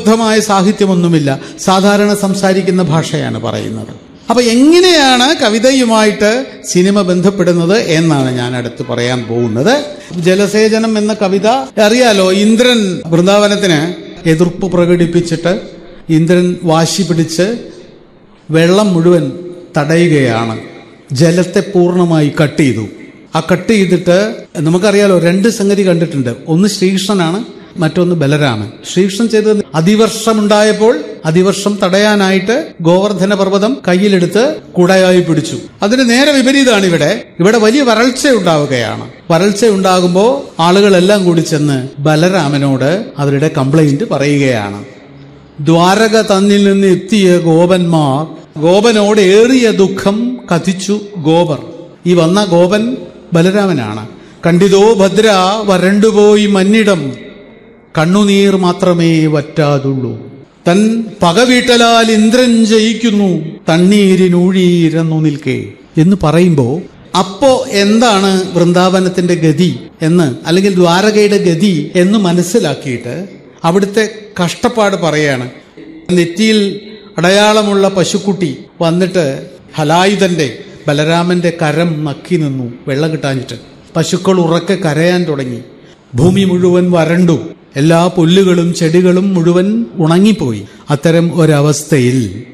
പ്രബുദ്ധമായ സാഹിത്യമൊന്നുമില്ല സാധാരണ സംസാരിക്കുന്ന ഭാഷയാണ് പറയുന്നത് അപ്പൊ എങ്ങനെയാണ് കവിതയുമായിട്ട് സിനിമ ബന്ധപ്പെടുന്നത് എന്നാണ് ഞാൻ അടുത്ത് പറയാൻ പോകുന്നത് ജലസേചനം എന്ന കവിത അറിയാലോ ഇന്ദ്രൻ വൃന്ദാവനത്തിന് എതിർപ്പ് പ്രകടിപ്പിച്ചിട്ട് ഇന്ദ്രൻ വാശി പിടിച്ച് വെള്ളം മുഴുവൻ തടയുകയാണ് ജലത്തെ പൂർണ്ണമായി കട്ട് ചെയ്തു ആ കട്ട് ചെയ്തിട്ട് നമുക്കറിയാലോ രണ്ട് സംഗതി കണ്ടിട്ടുണ്ട് ഒന്ന് ശ്രീകൃഷ്ണനാണ് മറ്റൊന്ന് ബലരാമൻ ശ്രീകൃഷ്ണൻ ചെയ്തത് അതിവർഷമുണ്ടായപ്പോൾ അതിവർഷം തടയാനായിട്ട് ഗോവർദ്ധന പർവ്വതം കയ്യിലെടുത്ത് കുടയായി പിടിച്ചു അതിന് നേരെ വിപരീതമാണ് ഇവിടെ ഇവിടെ വലിയ വരൾച്ച ഉണ്ടാവുകയാണ് വരൾച്ച ഉണ്ടാകുമ്പോൾ ആളുകളെല്ലാം കൂടി ചെന്ന് ബലരാമനോട് അവരുടെ കംപ്ലൈന്റ് പറയുകയാണ് ദ്വാരക തന്നിൽ നിന്ന് എത്തിയ ഗോപന്മാർ ഗോപനോട് ഏറിയ ദുഃഖം കഥിച്ചു ഗോപർ ഈ വന്ന ഗോപൻ ബലരാമനാണ് കണ്ടിതോ ഭദ്ര വരണ്ടുപോയി മന്നിടം കണ്ണുനീർ മാത്രമേ വറ്റാതുള്ളൂ തൻ പകവീട്ടലാൽ ഇന്ദ്രൻ ജയിക്കുന്നു തണ്ണീരിനൂഴീരെന്നു നിൽക്കേ എന്ന് പറയുമ്പോ അപ്പോ എന്താണ് വൃന്ദാവനത്തിന്റെ ഗതി എന്ന് അല്ലെങ്കിൽ ദ്വാരകയുടെ ഗതി എന്ന് മനസ്സിലാക്കിയിട്ട് അവിടുത്തെ കഷ്ടപ്പാട് പറയാണ് നെറ്റിയിൽ അടയാളമുള്ള പശുക്കുട്ടി വന്നിട്ട് ഹലായുധന്റെ ബലരാമന്റെ കരം നക്കി നിന്നു വെള്ളം കിട്ടാഞ്ഞിട്ട് പശുക്കൾ ഉറക്കെ കരയാൻ തുടങ്ങി ഭൂമി മുഴുവൻ വരണ്ടു എല്ലാ പുല്ലുകളും ചെടികളും മുഴുവൻ ഉണങ്ങിപ്പോയി അത്തരം ഒരവസ്ഥയിൽ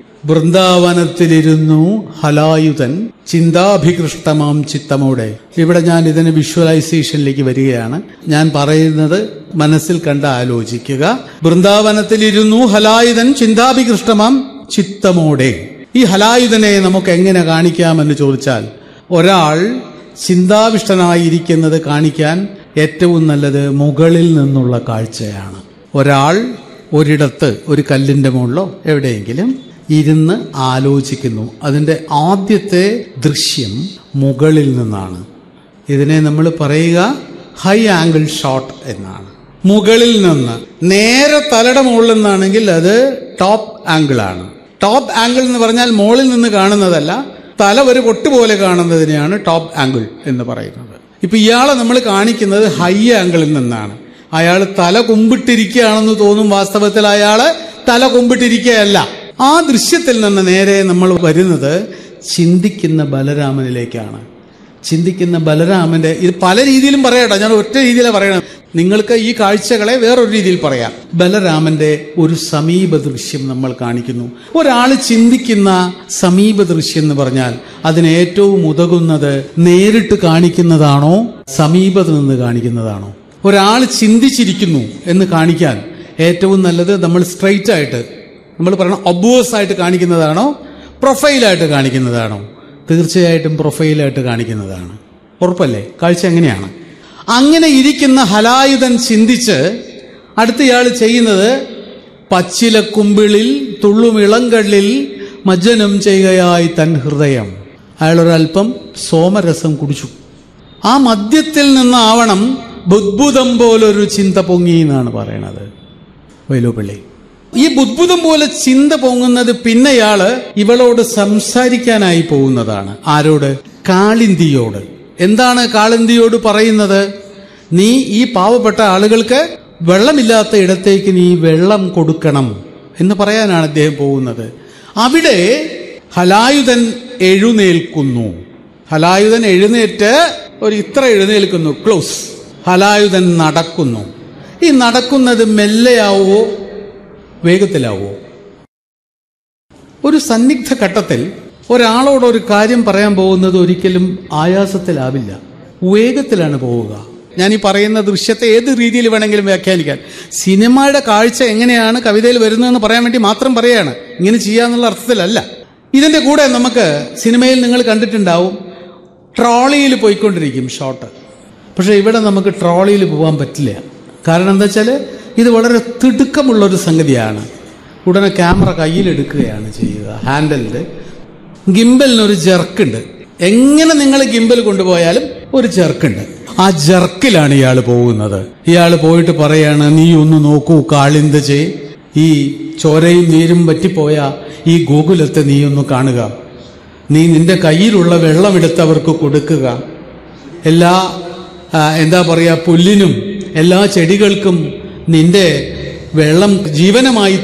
വൃന്ദാവനത്തിലിരുന്നു ഹലായുധൻ ചിന്താഭികൃഷ്ടമാം ചിത്തമോടെ ഇവിടെ ഞാൻ ഇതിന് വിഷ്വലൈസേഷനിലേക്ക് വരികയാണ് ഞാൻ പറയുന്നത് മനസ്സിൽ കണ്ട് ആലോചിക്കുക വൃന്ദാവനത്തിലിരുന്നു ഹലായുധൻ ചിന്താഭികൃഷ്ടമാം ചിത്തമോടെ ഈ ഹലായുധനെ നമുക്ക് എങ്ങനെ കാണിക്കാമെന്ന് ചോദിച്ചാൽ ഒരാൾ ചിന്താവിഷ്ടനായിരിക്കുന്നത് കാണിക്കാൻ ഏറ്റവും നല്ലത് മുകളിൽ നിന്നുള്ള കാഴ്ചയാണ് ഒരാൾ ഒരിടത്ത് ഒരു കല്ലിന്റെ മുകളിലോ എവിടെയെങ്കിലും ഇരുന്ന് ആലോചിക്കുന്നു അതിന്റെ ആദ്യത്തെ ദൃശ്യം മുകളിൽ നിന്നാണ് ഇതിനെ നമ്മൾ പറയുക ഹൈ ആംഗിൾ ഷോട്ട് എന്നാണ് മുകളിൽ നിന്ന് നേരെ തലയുടെ മുകളിൽ നിന്നാണെങ്കിൽ അത് ടോപ്പ് ആംഗിൾ ആണ് ടോപ്പ് ആംഗിൾ എന്ന് പറഞ്ഞാൽ മുകളിൽ നിന്ന് കാണുന്നതല്ല തല ഒരു പൊട്ട് പോലെ കാണുന്നതിനെയാണ് ടോപ്പ് ആംഗിൾ എന്ന് പറയുന്നത് ഇപ്പൊ ഇയാളെ നമ്മൾ കാണിക്കുന്നത് ഹൈ ആംഗിളിൽ നിന്നാണ് അയാൾ തല കുമ്പിട്ടിരിക്കുകയാണെന്ന് തോന്നും വാസ്തവത്തിൽ അയാള് തല കുമ്പിട്ടിരിക്കുകയല്ല ആ ദൃശ്യത്തിൽ നിന്ന് നേരെ നമ്മൾ വരുന്നത് ചിന്തിക്കുന്ന ബലരാമനിലേക്കാണ് ചിന്തിക്കുന്ന ബലരാമന്റെ ഇത് പല രീതിയിലും പറയാട്ടോ ഞാൻ ഒറ്റ രീതിയിലാണ് പറയണം നിങ്ങൾക്ക് ഈ കാഴ്ചകളെ വേറൊരു രീതിയിൽ പറയാം ബലരാമന്റെ ഒരു സമീപ ദൃശ്യം നമ്മൾ കാണിക്കുന്നു ഒരാൾ ചിന്തിക്കുന്ന സമീപ ദൃശ്യം എന്ന് പറഞ്ഞാൽ അതിന് ഏറ്റവും ഉതകുന്നത് നേരിട്ട് കാണിക്കുന്നതാണോ സമീപത്ത് നിന്ന് കാണിക്കുന്നതാണോ ഒരാൾ ചിന്തിച്ചിരിക്കുന്നു എന്ന് കാണിക്കാൻ ഏറ്റവും നല്ലത് നമ്മൾ സ്ട്രൈറ്റ് ആയിട്ട് നമ്മൾ പറയണം ഒബ്വേഴ്സ് ആയിട്ട് കാണിക്കുന്നതാണോ പ്രൊഫൈലായിട്ട് കാണിക്കുന്നതാണോ തീർച്ചയായിട്ടും പ്രൊഫൈലായിട്ട് കാണിക്കുന്നതാണ് ഉറപ്പല്ലേ കാഴ്ച എങ്ങനെയാണ് അങ്ങനെ ഇരിക്കുന്ന ഹലായുധൻ ചിന്തിച്ച് അടുത്തയാൾ ചെയ്യുന്നത് പച്ചിലക്കുമ്പിളിൽ തുള്ളുമിളങ്കള്ളിൽ മജ്ജനം ചെയ്യുകയായി തൻ ഹൃദയം അയാളൊരൽപ്പം സോമരസം കുടിച്ചു ആ മദ്യത്തിൽ നിന്നാവണം ബുദ്ബുദം പോലൊരു ചിന്ത പൊങ്ങി എന്നാണ് പറയണത് വൈലോപ്പിള്ളി ഈ ബുദ്ബുദം പോലെ ചിന്ത പൊങ്ങുന്നത് പിന്നെയാള് ഇവളോട് സംസാരിക്കാനായി പോകുന്നതാണ് ആരോട് കാളിന്തിയോട് എന്താണ് കാളിന്തിയോട് പറയുന്നത് നീ ഈ പാവപ്പെട്ട ആളുകൾക്ക് വെള്ളമില്ലാത്ത ഇടത്തേക്ക് നീ വെള്ളം കൊടുക്കണം എന്ന് പറയാനാണ് അദ്ദേഹം പോകുന്നത് അവിടെ ഹലായുധൻ എഴുന്നേൽക്കുന്നു ഹലായുധൻ എഴുന്നേറ്റ് ഒരു ഇത്ര എഴുന്നേൽക്കുന്നു ക്ലോസ് ഹലായുധൻ നടക്കുന്നു ഈ നടക്കുന്നത് മെല്ലെയാവോ വേഗത്തിലാവോ ഒരു സന്നിഗ്ധ ഘട്ടത്തിൽ ഒരാളോട് ഒരു കാര്യം പറയാൻ പോകുന്നത് ഒരിക്കലും ആയാസത്തിലാവില്ല വേഗത്തിലാണ് പോവുക ഞാൻ ഈ പറയുന്ന ദൃശ്യത്തെ ഏത് രീതിയിൽ വേണമെങ്കിലും വ്യാഖ്യാനിക്കാൻ സിനിമയുടെ കാഴ്ച എങ്ങനെയാണ് കവിതയിൽ വരുന്നതെന്ന് പറയാൻ വേണ്ടി മാത്രം പറയാണ് ഇങ്ങനെ ചെയ്യാന്നുള്ള അർത്ഥത്തിലല്ല ഇതിന്റെ കൂടെ നമുക്ക് സിനിമയിൽ നിങ്ങൾ കണ്ടിട്ടുണ്ടാവും ട്രോളിയിൽ പോയിക്കൊണ്ടിരിക്കും ഷോട്ട് പക്ഷെ ഇവിടെ നമുക്ക് ട്രോളിയിൽ പോകാൻ പറ്റില്ല കാരണം എന്താ വെച്ചാൽ ഇത് വളരെ തിടുക്കമുള്ളൊരു സംഗതിയാണ് ഉടനെ ക്യാമറ കയ്യിലെടുക്കുകയാണ് ചെയ്യുക ഹാൻഡലിൽ ഗിംബലിനൊരു ജെർക്കുണ്ട് എങ്ങനെ നിങ്ങൾ ഗിംബൽ കൊണ്ടുപോയാലും ഒരു ജെർക്കുണ്ട് ആ ജെർക്കിലാണ് ഇയാൾ പോകുന്നത് ഇയാൾ പോയിട്ട് പറയാണ് നീ ഒന്ന് നോക്കൂ കാളിന്തജെ ഈ ചോരയും നീരും പറ്റിപ്പോയ ഈ ഗോകുലത്തെ നീ ഒന്ന് കാണുക നീ നിന്റെ കയ്യിലുള്ള വെള്ളമെടുത്തവർക്ക് കൊടുക്കുക എല്ലാ ആ, എന്താ പറയുക പുല്ലിനും എല്ലാ ചെടികൾക്കും നിന്റെ വെള്ളം ജീവനമായി